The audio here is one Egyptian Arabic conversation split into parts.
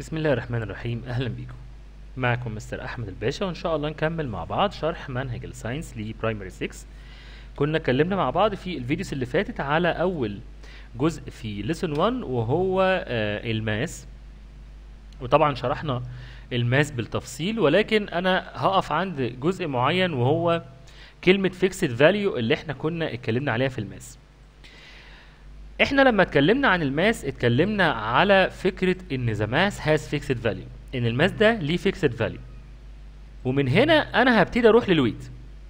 بسم الله الرحمن الرحيم اهلا بيكم معكم مستر احمد الباشا وان شاء الله نكمل مع بعض شرح منهج الساينس لبرايمري 6 كنا اتكلمنا مع بعض في الفيديوز اللي فاتت على اول جزء في ليسون 1 وهو آه الماس وطبعا شرحنا الماس بالتفصيل ولكن انا هقف عند جزء معين وهو كلمة فيكسد فاليو اللي احنا كنا اتكلمنا عليها في الماس احنا لما اتكلمنا عن الماس اتكلمنا على فكرة ان ذا ماس هاز فيكسد فاليو ان الماس ده ليه فيكسد فاليو ومن هنا انا هبتدي اروح للويت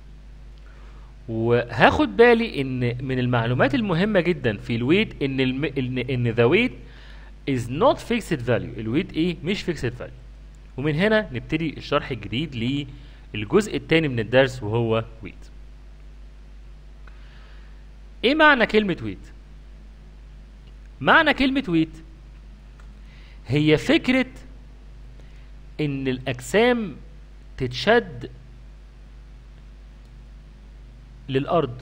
وهاخد بالي ان من المعلومات المهمة جدا في الويت ان الم... ان ان ذا ويت is not fixed value الويت ايه مش fixed value ومن هنا نبتدي الشرح الجديد للجزء الثاني من الدرس وهو ويت ايه معنى كلمة ويت معنى كلمة ويت هي فكرة ان الاجسام تتشد للارض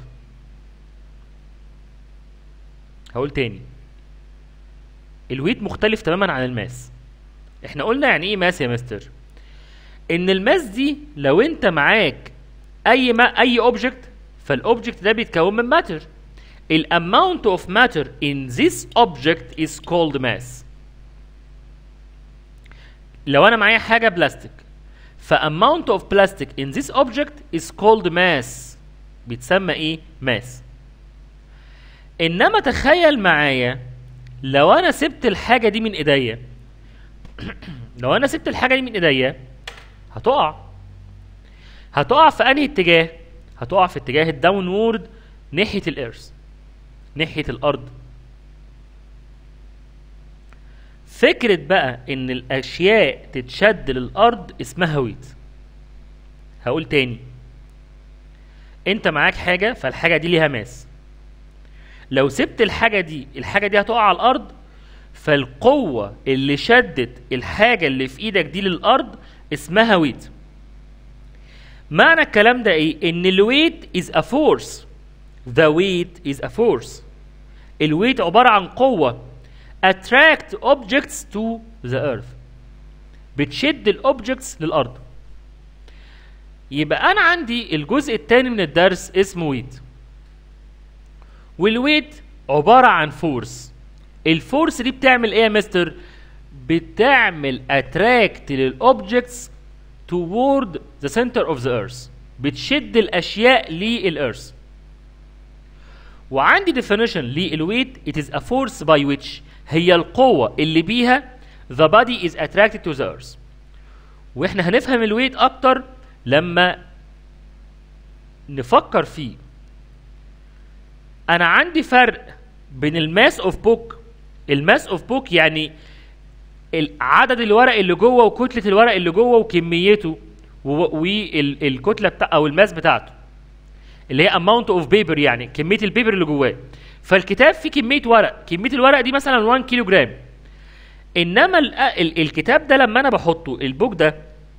هقول تاني الويت مختلف تماما عن الماس احنا قلنا يعني ايه ماس يا مستر ان الماس دي لو انت معاك اي ما اي اوبجكت فالاوبجكت ده بيتكون من ماتر الاماونت اوف ماتر in this object is called mass لو انا معايا حاجه بلاستيك فاماونت اوف بلاستيك in this object is called mass بيتسمى ايه ماس انما تخيل معايا لو انا سبت الحاجه دي من ايديا لو انا سبت الحاجه دي من ايديا هتقع هتقع في انهي اتجاه هتقع في اتجاه الداونورد ناحيه الارث ناحيه الارض فكره بقى ان الاشياء تتشد للارض اسمها ويت هقول تاني انت معاك حاجه فالحاجه دي ليها ماس لو سبت الحاجه دي الحاجه دي هتقع على الارض فالقوه اللي شدت الحاجه اللي في ايدك دي للارض اسمها ويت معنى الكلام ده ايه ان الويت is a force the weight is a force الويت عبارة عن قوة attract objects to the earth بتشد الاوبجكتس للارض يبقى انا عندي الجزء الثاني من الدرس اسمه ويت والويت عبارة عن فورس الفورس دي بتعمل ايه يا مستر بتعمل اتراكت للاوبجكتس toward the center of the earth بتشد الاشياء للارث وعندي definition للويت it is a force by which هي القوة اللي بيها the body is attracted to the earth واحنا هنفهم الويت اكتر لما نفكر فيه انا عندي فرق بين الماس اوف بوك الماس اوف بوك يعني عدد الورق اللي جوه وكتله الورق اللي جوه وكميته والكتله بتاع او الماس بتاعته اللي هي اماونت اوف بيبر يعني كميه البيبر اللي جواه فالكتاب فيه كميه ورق كميه الورق دي مثلا 1 كيلو جرام انما ال ال الكتاب ده لما انا بحطه البوك ده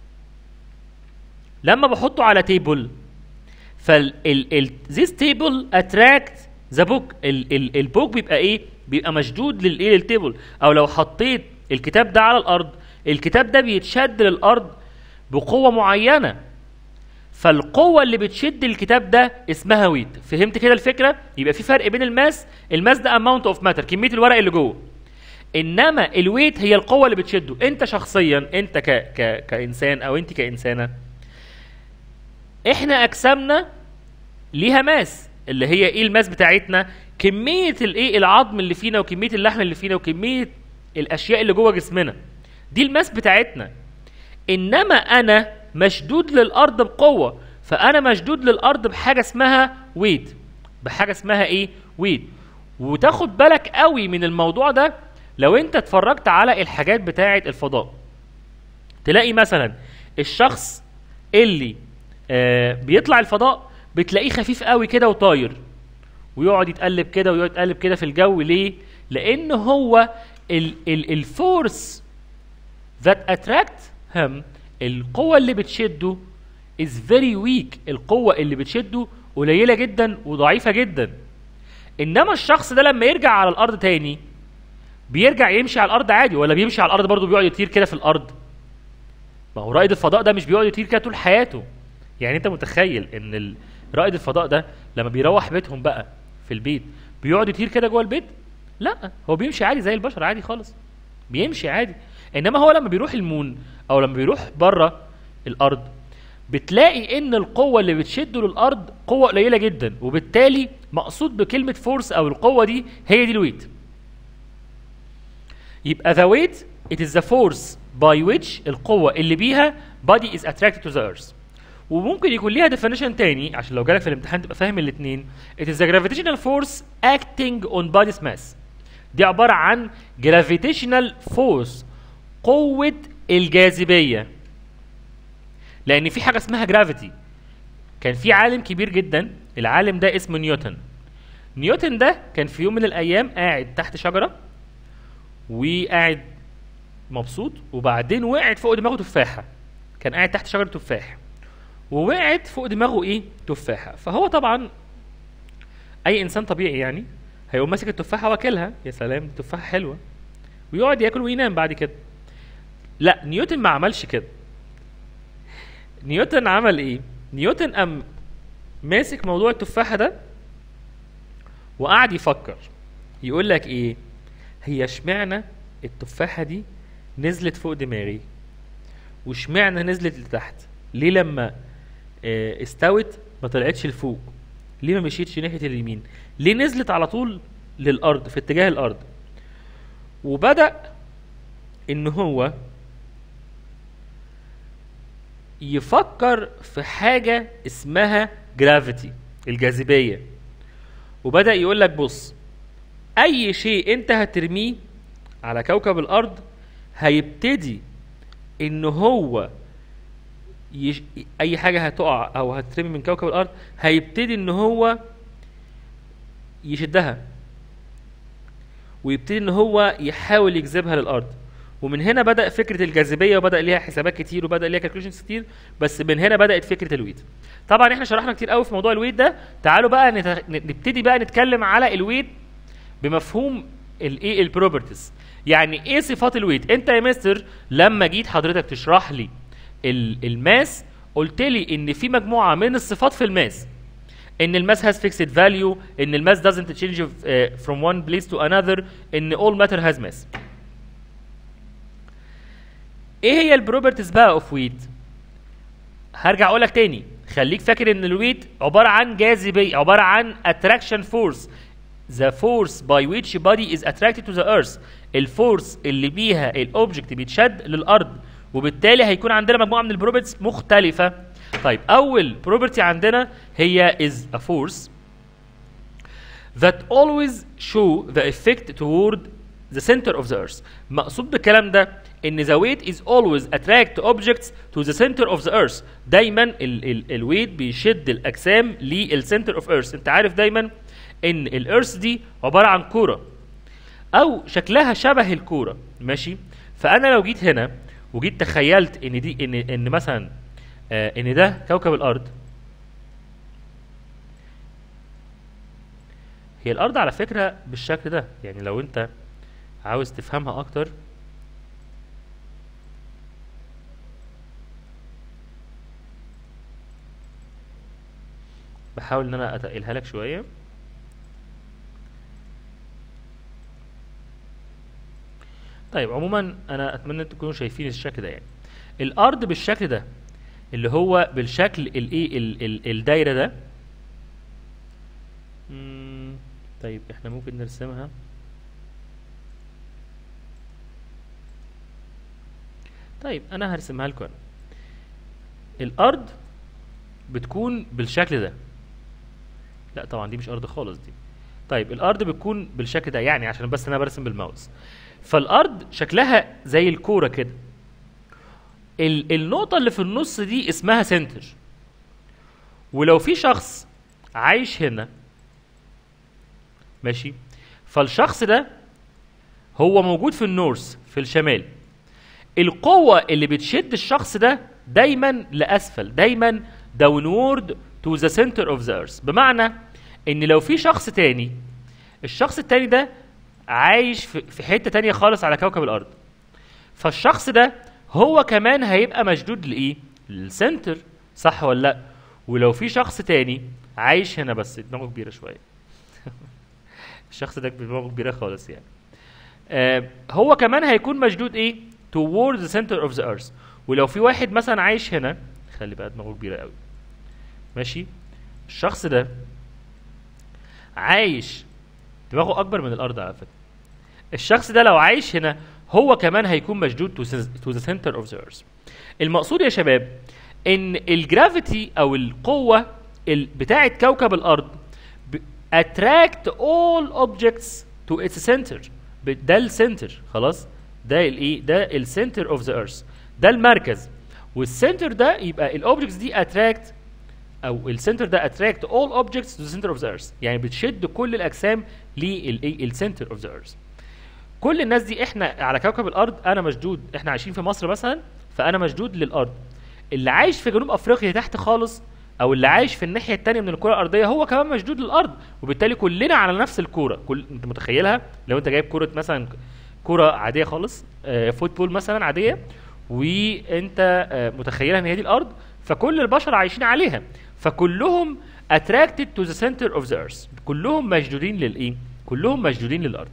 لما بحطه على تيبل فال ال this table attract the book ال ال البوك بيبقى ايه بيبقى مشدود للايه للتيبل او لو حطيت الكتاب ده على الارض الكتاب ده بيتشد للارض بقوه معينه فالقوه اللي بتشد الكتاب ده اسمها ويت فهمت كده الفكره يبقى في فرق بين الماس الماس ده اماونت اوف ماتر كميه الورق اللي جوه انما الويت هي القوه اللي بتشده انت شخصيا انت ك ك كانسان او انت كانسانه احنا اجسامنا ليها ماس اللي هي ايه الماس بتاعتنا كميه الايه العظم اللي فينا وكميه اللحم اللي فينا وكميه الاشياء اللي جوه جسمنا دي الماس بتاعتنا انما انا مشدود للارض بقوه فانا مشدود للارض بحاجه اسمها ويت بحاجه اسمها ايه ويت وتاخد بالك قوي من الموضوع ده لو انت اتفرجت على الحاجات بتاعه الفضاء تلاقي مثلا الشخص اللي آه بيطلع الفضاء بتلاقيه خفيف قوي كده وطاير ويقعد يتقلب كده ويقعد يتقلب كده في الجو ليه لان هو الفورس that attract him القوة اللي بتشده is very weak القوة اللي بتشده قليلة جدا وضعيفة جدا انما الشخص ده لما يرجع على الارض تاني بيرجع يمشي على الارض عادي ولا بيمشي على الارض برضه بيقعد يطير كده في الارض ما هو رائد الفضاء ده مش بيقعد يطير كده طول حياته يعني انت متخيل ان ال- رائد الفضاء ده لما بيروح بيتهم بقى في البيت بيقعد يطير كده جوه البيت لا هو بيمشي عادي زي البشر عادي خالص بيمشي عادي انما هو لما بيروح المون او لما بيروح بره الارض بتلاقي ان القوه اللي بتشده للارض قوه قليله جدا وبالتالي مقصود بكلمه فورس او القوه دي هي دي الويت يبقى the weight it is the force by which القوة اللي بيها body is attracted to the earth وممكن يكون ليها definition تاني عشان لو جالك في الامتحان تبقى فاهم الاثنين it is the gravitational force acting on body's mass دي عبارة عن gravitational force قوة الجاذبية لأن في حاجة اسمها gravity كان في عالم كبير جدا العالم ده اسمه نيوتن نيوتن ده كان في يوم من الأيام قاعد تحت شجرة وقاعد مبسوط وبعدين وقعت فوق دماغه تفاحه كان قاعد تحت شجره تفاح ووقعت فوق دماغه ايه تفاحه فهو طبعا اي انسان طبيعي يعني هيقوم ماسك التفاحه واكلها يا سلام دي تفاحه حلوه ويقعد ياكل وينام بعد كده لا نيوتن ما عملش كده نيوتن عمل ايه نيوتن قام ماسك موضوع التفاحه ده وقعد يفكر يقول لك ايه هي اشمعنى التفاحة دي نزلت فوق دماغي واشمعنى نزلت لتحت ليه لما آه، استوت ما طلعتش لفوق ليه ما مشيتش ناحية اليمين ليه نزلت على طول للأرض في اتجاه الأرض وبدأ إن هو يفكر في حاجة اسمها جرافيتي الجاذبية وبدأ يقول لك بص اي شيء انت هترميه على كوكب الارض هيبتدي ان هو يش... اي حاجه هتقع او هترمي من كوكب الارض هيبتدي ان هو يشدها ويبتدي ان هو يحاول يجذبها للارض ومن هنا بدا فكره الجاذبيه وبدا ليها حسابات كتير وبدا ليها كالكوليشنز كتير بس من هنا بدات فكره الويت طبعا احنا شرحنا كتير قوي في موضوع الويت ده تعالوا بقى نت... نبتدي بقى نتكلم على الويت بمفهوم الايه البروبرتيز يعني ايه صفات الويت انت يا مستر لما جيت حضرتك تشرح لي ال- الماس قلت لي ان في مجموعه من الصفات في الماس ان الماس has fixed value ان الماس doesn't change uh, from one place to another ان all matter has mass ايه هي البروبرتيز بقى اوف ويت هرجع اقول لك تاني خليك فاكر ان الويت عباره عن جاذبيه عباره عن attraction force the force by which body is attracted to the earth الفورس اللي بيها الاوبجكت بيتشد للارض وبالتالي هيكون عندنا مجموعه من البروبرتيز مختلفه طيب اول بروبرتي عندنا هي is a force that always show the effect toward the center of the earth مقصود بالكلام ده ان the weight is always attract objects to the center of the earth دايما ال ال الويت بيشد الاجسام للcenter of earth انت عارف دايما ان الارث دي عباره عن كوره او شكلها شبه الكوره ماشي فانا لو جيت هنا وجيت تخيلت ان دي ان ان مثلا آه ان ده كوكب الارض هي الارض على فكره بالشكل ده يعني لو انت عاوز تفهمها اكتر بحاول ان انا اتقلها لك شويه طيب عموما انا اتمنى تكونوا شايفين الشكل ده يعني الارض بالشكل ده اللي هو بالشكل الايه ال- ال- الدايره ده مم، طيب احنا ممكن نرسمها طيب انا هرسمها لكم أنا. الارض بتكون بالشكل ده لا طبعا دي مش ارض خالص دي طيب الارض بتكون بالشكل ده يعني عشان بس انا برسم بالماوس فالارض شكلها زي الكوره كده ال- النقطه اللي في النص دي اسمها سنتر ولو في شخص عايش هنا ماشي فالشخص ده هو موجود في النورث في الشمال القوة اللي بتشد الشخص ده دايما لأسفل دايما downward to the center of the earth بمعنى ان لو في شخص تاني الشخص التاني ده عايش في في حته تانية خالص على كوكب الارض فالشخص ده هو كمان هيبقى مشدود لايه للسنتر صح ولا لا ولو في شخص تاني عايش هنا بس دماغه كبيره شويه الشخص ده دماغه كبيره خالص يعني آه هو كمان هيكون مشدود ايه toward the center of the earth ولو في واحد مثلا عايش هنا خلي بقى دماغه كبيره قوي ماشي الشخص ده عايش دماغه اكبر من الارض على فكره الشخص ده لو عايش هنا هو كمان هيكون مشدود to, the- to the center of the earth المقصود يا شباب ان الجرافيتي او القوه ال- بتاعه كوكب الارض ب- attract all objects to its center ب- ده السنتر خلاص ده الايه ده السنتر اوف ذا ايرث ده المركز والسنتر ده يبقى الاوبجكتس دي attract او السنتر ده attract all objects to the center of the earth يعني بتشد كل الاجسام للايه السنتر اوف ذا earth كل الناس دي احنا على كوكب الارض انا مشدود احنا عايشين في مصر مثلا فانا مشدود للارض اللي عايش في جنوب افريقيا تحت خالص او اللي عايش في الناحيه الثانيه من الكره الارضيه هو كمان مشدود للارض وبالتالي كلنا على نفس الكوره كل انت متخيلها لو انت جايب كوره مثلا كوره عاديه خالص آه فوتبول مثلا عاديه وانت آه متخيلها ان هي دي الارض فكل البشر عايشين عليها فكلهم attracted to the center of the earth كلهم مشدودين للايه كلهم مشدودين للارض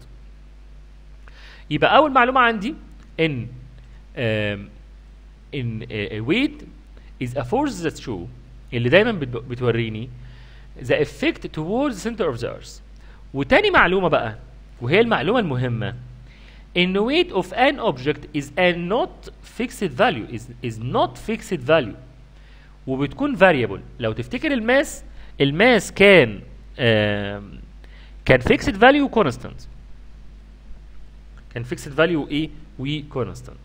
يبقى اول معلومه عندي ان آم، ان weight is a force that show اللي دايما بت- بتوريني the effect towards the center of the earth وتاني معلومه بقى وهي المعلومه المهمه ان weight of an object is a not fixed value is, is not fixed value وبتكون variable لو تفتكر الماس الماس كان آم، كان fixed value constant كان fixed value ايه و constant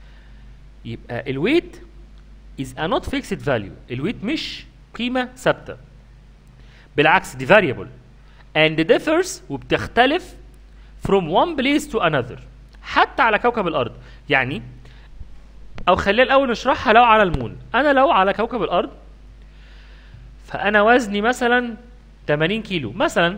يبقى الويت is a not fixed value الويت مش قيمة ثابتة بالعكس دي variable and differs وبتختلف from one place to another حتى على كوكب الأرض يعني أو خلينا الأول نشرحها لو على المون أنا لو على كوكب الأرض فأنا وزني مثلا 80 كيلو مثلا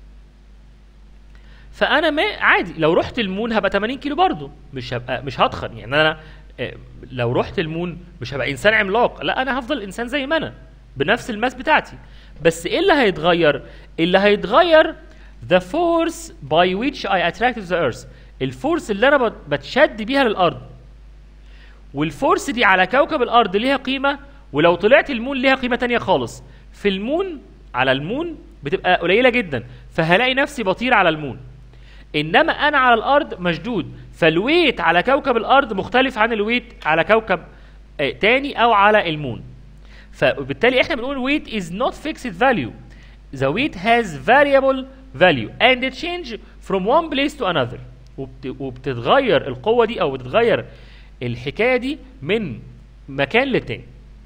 فانا ما عادي لو رحت المون هبقى 80 كيلو برضه مش هبقى مش هتخن يعني انا آه، لو رحت المون مش هبقى انسان عملاق لا انا هفضل انسان زي ما انا بنفس الماس بتاعتي بس ايه اللي هيتغير اللي هيتغير the force by which I attracted the earth الفورس اللي انا بت- بتشد بيها للارض والفورس دي على كوكب الارض ليها قيمه ولو طلعت المون ليها قيمه تانية خالص في المون على المون بتبقى قليله جدا فهلاقي نفسي بطير على المون انما انا على الارض مشدود فالويت على كوكب الارض مختلف عن الويت على كوكب آه، تاني او على المون فبالتالي احنا بنقول weight is not fixed value the weight has variable value and it change from one place to another وبت- وبتتغير القوة دي او بتتغير الحكاية دي من مكان للتاني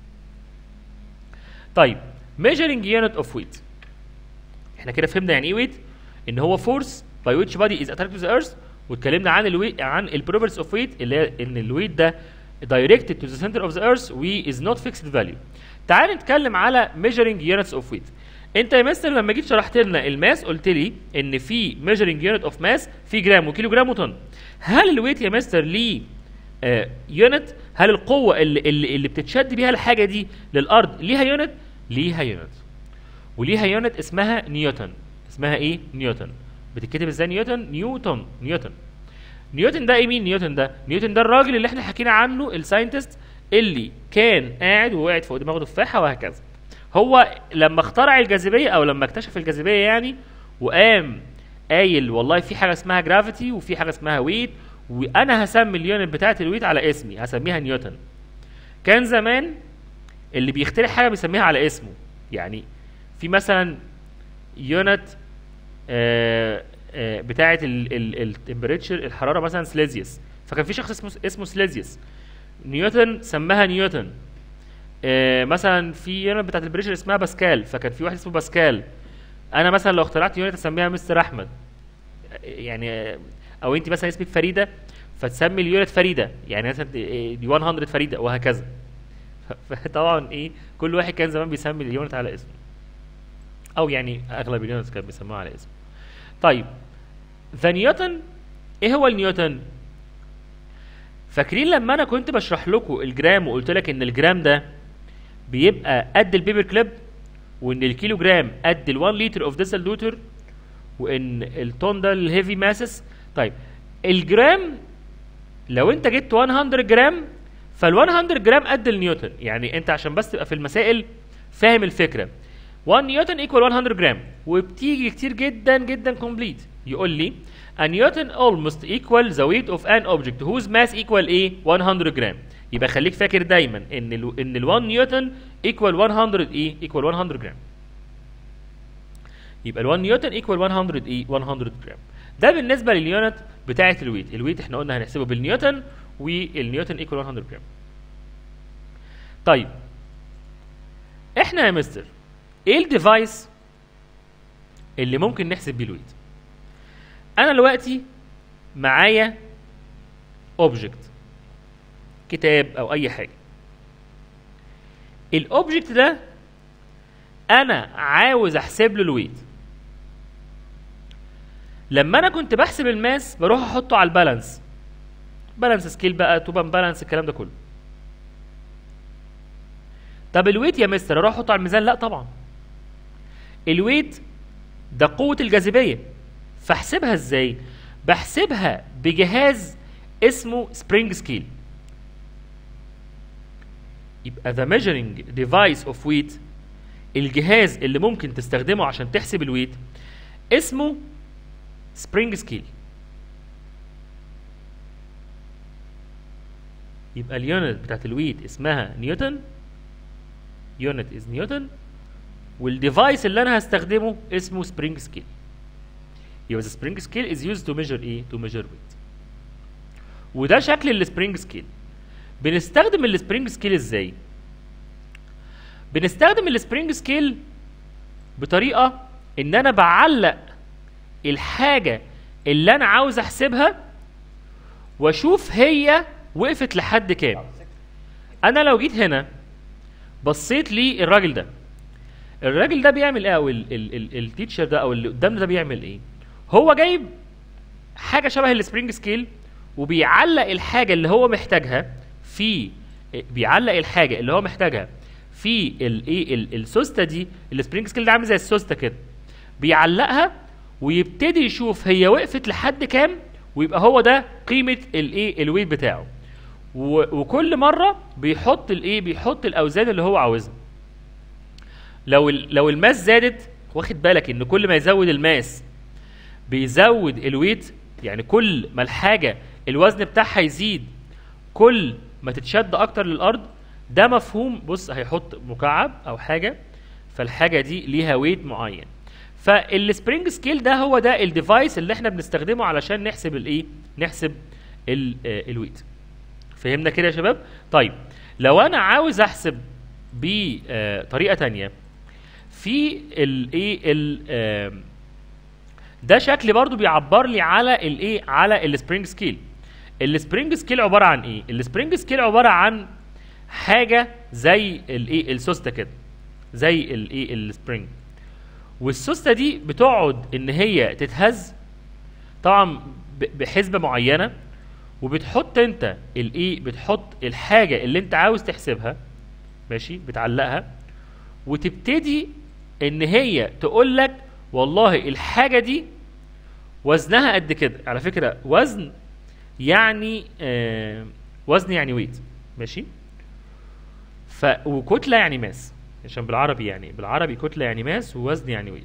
طيب measuring unit of weight احنا كده فهمنا يعني ايه weight ان هو force by which body is attracted to the earth واتكلمنا عن الويت عن البروبرتيز اوف ويت اللي هي ان الويت ده directed to the center of the earth و is not fixed value تعال نتكلم على measuring units of weight انت يا مستر لما جيت شرحت لنا الماس قلت لي ان في measuring unit of mass في جرام وكيلو جرام وطن هل الويت يا مستر ليه يونت هل القوه اللي, اللي, اللي بتتشد بيها الحاجه دي للارض ليها يونت ليها يونت وليها يونت اسمها نيوتن اسمها ايه نيوتن بتتكتب ازاي نيوتن نيوتن نيوتن نيوتن ده ايه مين نيوتن ده نيوتن ده الراجل اللي احنا حكينا عنه الساينتست اللي كان قاعد ووقعت فوق دماغه تفاحه وهكذا هو لما اخترع الجاذبيه او لما اكتشف الجاذبيه يعني وقام قايل والله في حاجه اسمها جرافيتي وفي حاجه اسمها ويت وانا هسمي اليونت بتاعت الويت على اسمي هسميها نيوتن كان زمان اللي بيخترع حاجه بيسميها على اسمه يعني في مثلا يونت آه آه بتاعه التمبريتشر الحراره مثلا سليزيوس فكان في شخص اسمه اسمه سليزيوس نيوتن سماها نيوتن آه مثلا في يونت بتاعه البريشر اسمها باسكال فكان في واحد اسمه باسكال انا مثلا لو اخترعت يونت اسميها مستر احمد يعني آه، او انت مثلا اسمك فريده فتسمي اليونت فريده يعني مثلا دي 100 فريده وهكذا ف- فطبعا ايه كل واحد كان زمان بيسمي اليونت على اسمه او يعني اغلب اليونتس كانوا بيسموها على اسمه طيب ذا نيوتن ايه هو النيوتن فاكرين لما انا كنت بشرح لكم الجرام وقلت لك ان الجرام ده بيبقى قد البيبر كليب وان الكيلو جرام قد ال 1 لتر اوف ديزل لوتر وان الطن ده الهيفي ماسس طيب الجرام لو انت جبت 100 جرام فال 100 جرام قد النيوتن يعني انت عشان بس تبقى في المسائل فاهم الفكره 1 نيوتن ايكوال 100 جرام وبتيجي كتير جدا جدا كومبليت يقول لي a newton almost equal the weight of an object whose mass equal ايه 100 جرام يبقى خليك فاكر دايما ان ال ان ال 1 نيوتن equal 100 ايه equal 100 جرام يبقى ال 1 نيوتن equal 100 ايه 100 جرام ده بالنسبه لليونت بتاعه الويت الويت احنا قلنا هنحسبه بالنيوتن والنيوتن equal 100 جرام طيب احنا يا مستر ايه الديفايس اللي ممكن نحسب بيه الويت انا دلوقتي معايا اوبجكت كتاب او اي حاجه الاوبجكت ده انا عاوز احسب له الويت لما انا كنت بحسب الماس بروح احطه على البالانس بالانس سكيل بقى توبان بالانس الكلام ده كله طب الويت يا مستر اروح احطه على الميزان لا طبعا الويت ده قوه الجاذبيه فاحسبها ازاي بحسبها بجهاز اسمه سبرينج سكيل يبقى the measuring device of weight الجهاز اللي ممكن تستخدمه عشان تحسب الويت اسمه سبرينج سكيل يبقى اليونت بتاعت الويت اسمها نيوتن يونت از نيوتن والديفايس اللي انا هستخدمه اسمه سبرينج سكيل يبقى the spring scale is used to measure ايه to measure weight وده شكل السبرينج سكيل بنستخدم السبرينج سكيل ازاي بنستخدم السبرينج سكيل بطريقه ان انا بعلق الحاجه اللي انا عاوز احسبها واشوف هي وقفت لحد كام انا لو جيت هنا بصيت للراجل ده الراجل ده بيعمل ايه او التيتشر ده او اللي قدامنا ده بيعمل ايه هو جايب حاجه شبه السبرينج سكيل وبيعلق الحاجه اللي هو محتاجها في بيعلق الحاجه اللي هو محتاجها في الايه السوسته دي السبرينج سكيل ده عامل زي السوسته كده بيعلقها ويبتدي يشوف هي وقفت لحد كام ويبقى هو ده قيمه الايه الويت بتاعه وكل مره بيحط الايه بيحط الاوزان اللي هو عاوزها لو لو الماس زادت واخد بالك ان كل ما يزود الماس بيزود الويت يعني كل ما الحاجه الوزن بتاعها يزيد كل ما تتشد اكتر للارض ده مفهوم بص هيحط مكعب او حاجه فالحاجه دي ليها ويت معين فالسبرينج سكيل ده هو ده الديفايس اللي احنا بنستخدمه علشان نحسب الايه نحسب الويت فهمنا كده يا شباب طيب لو انا عاوز احسب بطريقه تانية في الايه ده شكل برضو بيعبر لي على الايه على السبرينج سكيل السبرينج سكيل عباره عن ايه السبرينج سكيل عباره عن حاجه زي الايه السوسته كده زي الايه السبرينج والسوسته دي بتقعد ان هي تتهز طبعا بحسبه معينه وبتحط انت الايه بتحط الحاجه اللي انت عاوز تحسبها ماشي بتعلقها وتبتدي ان هي تقول لك والله الحاجه دي وزنها قد كده على فكره وزن يعني آه وزن يعني ويت ماشي ف وكتله يعني ماس عشان بالعربي يعني بالعربي كتله يعني ماس ووزن يعني ويت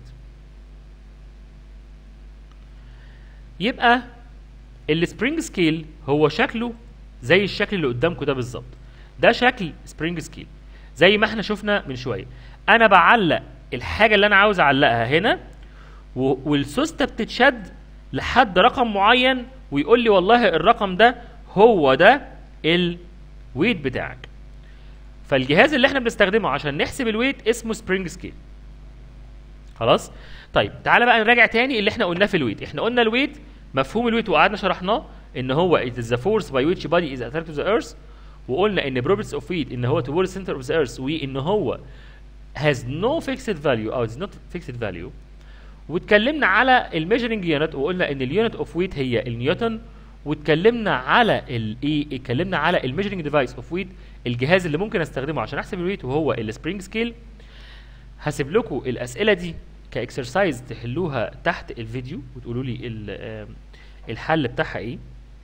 يبقى السبرينج سكيل هو شكله زي الشكل اللي قدامكم ده بالظبط ده شكل سبرينج سكيل زي ما احنا شفنا من شويه انا بعلق الحاجه اللي انا عاوز اعلقها هنا والسوسته بتتشد لحد رقم معين ويقول لي والله الرقم ده هو ده الويت بتاعك فالجهاز اللي احنا بنستخدمه عشان نحسب الويت اسمه سبرينج سكيل خلاص طيب تعالى بقى نراجع تاني اللي احنا قلناه في الويت احنا قلنا الويت مفهوم الويت وقعدنا شرحناه ان هو it is the force by which body is attracted to the earth وقلنا ان properties of weight ان هو towards center of the earth وان هو has no fixed value او is not fixed value واتكلمنا على الميجرنج يونت وقلنا ان اليونت اوف ويت هي النيوتن واتكلمنا على الايه اتكلمنا على الميجرنج ديفايس اوف ويت الجهاز اللي ممكن استخدمه عشان احسب الويت وهو السبرينج سكيل هسيب لكم الاسئله دي كاكسرسايز تحلوها تحت الفيديو وتقولوا لي ال- آم، الحل بتاعها ايه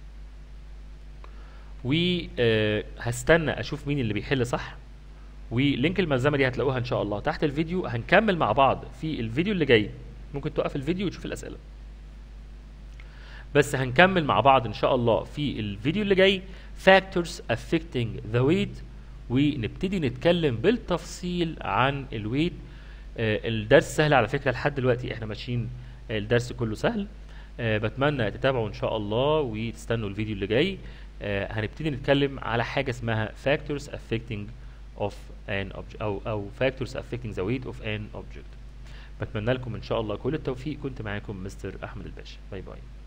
وهستنى اشوف مين اللي بيحل صح ولينك الملزمه دي هتلاقوها ان شاء الله تحت الفيديو هنكمل مع بعض في الفيديو اللي جاي ممكن توقف الفيديو وتشوف الاسئله بس هنكمل مع بعض ان شاء الله في الفيديو اللي جاي factors affecting the weight ونبتدي نتكلم بالتفصيل عن الويت آه، الدرس سهل على فكره لحد دلوقتي احنا ماشيين الدرس كله سهل آه، بتمنى تتابعوا ان شاء الله وتستنوا الفيديو اللي جاي آه، هنبتدي نتكلم على حاجه اسمها factors affecting of an object او او factors affecting the weight of an object بتمنى لكم ان شاء الله كل التوفيق كنت معاكم مستر احمد الباشا باي باي